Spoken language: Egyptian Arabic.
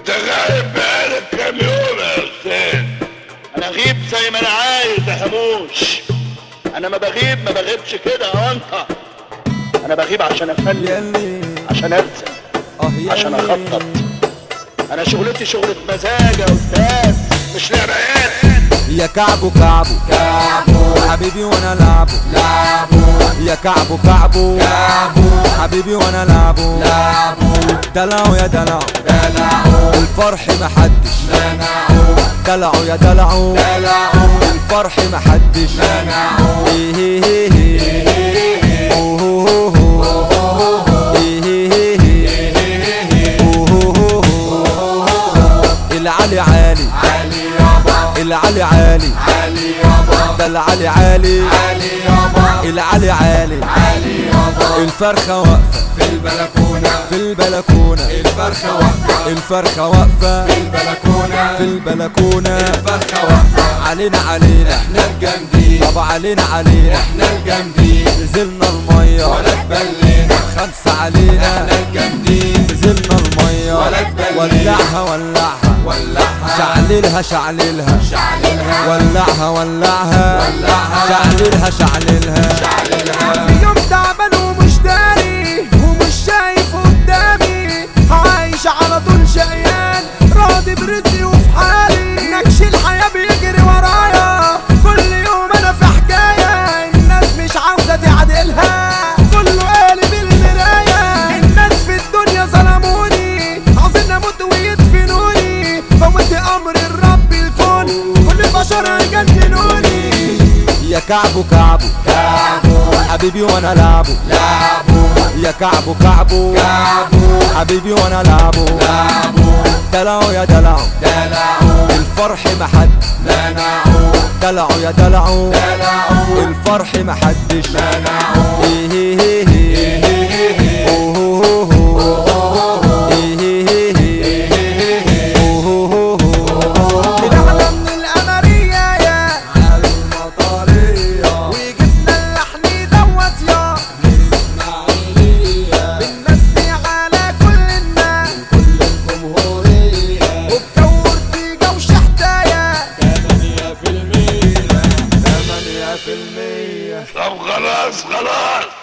انت غايب بقالك كام يوم يا استاذ انا اغيب زي ما انا عايز يا هموش انا ما بغيب ما بغيبش كده يا انت انا بغيب عشان افنن يلي عشان ارسم اه يلي عشان اخطط انا شغلتي شغلة مزاج يا استاذ مش لعبات يا كعبو كعبو كعبو حبيبي وانا لعبو لعبو يا كعبو كعبو كعبو حبيبي وانا لعبو لعبو دلعوا يا دلعوا دلعوا الفرح محدش منعوا دلعوا يا دلعوا دلعوا الفرح محدش منعوا إيه إيه إيه. أوه أوه أوه. إيه إيه إيه. أوه أوه أوه. العلي عالي العلي عالي ده العلي عالي العلي عالي الفرخة واقفة في البلكونة في البلكونة الفرخة واقفة الفرخة واقفة في البلكونة في البلكونة الفرخة واقفة علينا علينا احنا الجامدين طب علينا علينا احنا الجامدين نزلنا المية ولا تبلينا خمسة علينا احنا الجامدين نزلنا المية ولا تبلينا. ولعها ولعها ولعها شعللها شعللها شعللها ولعها ولعها ولعها. شعللها شعللها في يوم تعبان ومش داري ومش شايف قدامي عايش على طول شقيان راضي برزقي وفي حالي نكش الحياة بيجري ورايا كل يوم انا في حكاية الناس مش عاوزة تعدلها كله قالب المراية الناس في الدنيا ظلموني عاوزين اموت ويدفنوني فوت امر الرب الكون كل البشر يجننوني يا كعبو كعبو كعبو حبيبي وانا لعبو لعبو يا كعبو كعبو كعبو حبيبي وانا لعبو لعبو دلعوا يا دلعوا دلعوا الفرح محد منعوا دلعوا يا دلعوا دلعوا الفرح محدش منعوا إيه إيه إيه إيه. أوه أوه أوه. إيه إيه إيه. أوه أوه أوه. بنعلى من القمرية يا وجبنا اللحن دوت يا بنمسي على كل الناس وبكور ديجا وشحتاية طب خلاص خلاص